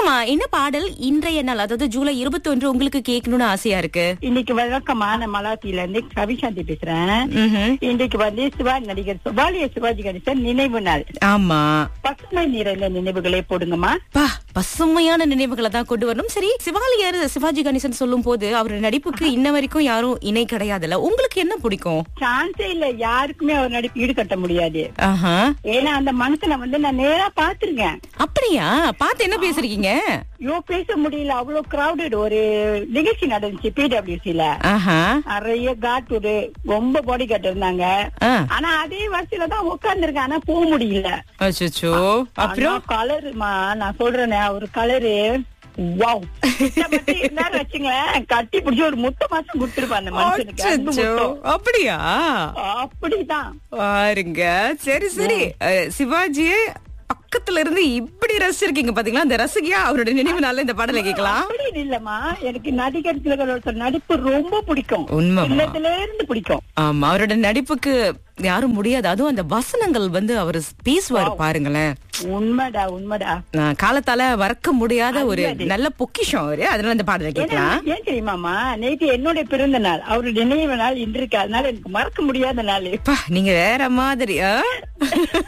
சொல்லுங்கம்மா என்ன பாடல் இன்றைய நாள் அதாவது ஜூலை இருபத்தி ஒன்று உங்களுக்கு கேட்கணும்னு ஆசையா இருக்கு இன்னைக்கு வழக்கமா நான் மலாத்தில இருந்து கவிசாந்தி பேசுறேன் ம்ஹும். இன்னைக்கு வந்து சிவாஜி நடிகர் சுபாலிய சிவாஜி கணேசன் நினைவு நாள் ஆமா பசுமை நிறைந்த நினைவுகளை போடுங்கம்மா பா பசுமையான நினைவுகளை தான் கொண்டு வரணும் சரி சிவாலியர் சிவாஜி கணேசன் சொல்லும் போது அவரோட நடிப்புக்கு இன்ன வரைக்கும் யாரும் இணை கிடையாதுல்ல உங்களுக்கு என்ன பிடிக்கும் சான்ஸே இல்ல யாருக்குமே அவர் நடிப்பு ஈடுகட்ட முடியாது ஆஹா ஏன்னா அந்த மனுஷனை வந்து நான் நேரா பாத்துருக்கேன் அப்படியா பார்த்து என்ன பேசுறீங்க ஐயோ பேச முடியல அவ்வளவு கிரௌடட் ஒரு நிகழ்ச்சி நடந்துச்சு பிடபிள்யூசில ஆஹா நிறைய காட் ஒரு ரொம்ப பாடி காட் இருந்தாங்க ஆ. ஆனா அதே வரிசையில தான் உட்கார்ந்துருக்கேன் ஆனா போக முடியல அச்சோ அப்புறம் கலருமா நான் சொல்றேனே ஒரு கலரு வாவ் இருந்தாரு வச்சுங்களேன் கட்டி பிடிச்சி ஒரு முட்டை மாசம் கொடுத்துருப்பா அந்த மனுஷனுக்கு அன்பு அச்சச்சோ, முத்தம். அப்படியா அப்படிதான் பாருங்க சரி சரி அஹ், சிவாஜியை பக்கத்துல இருந்து இப்படி ரசிச்சிருக்கீங்க பாத்தீங்களா அந்த ரசிகையா அவரோட நினைவு நாள்ல இந்த பாடலை கேட்கலாம் அப்படி இல்லம்மா எனக்கு நடிகர் திலகரோட நடிப்பு ரொம்ப பிடிக்கும் உண்மைமா. சின்னதுல இருந்து பிடிக்கும் ஆமா அவரோட நடிப்புக்கு யாரும் முடியாது அதுவும் அந்த வசனங்கள் வந்து அவர் பேசுவாரு பாருங்களேன் உண்மைடா உண்மைடா நான் காலத்தால மறக்க முடியாத ஒரு நல்ல பொக்கிஷம் அவரு அதனால இந்த பாடலை ஏன்னா, கேட்கலாம் ஏன் தெரியுமாமா நேற்று என்னுடைய பிறந்த நாள் அவருடைய நினைவு நாள் இன்று இருக்கு அதனால எனக்கு மறக்க முடியாத நாள் அப்பா, நீங்க வேற மாதிரி ஆ?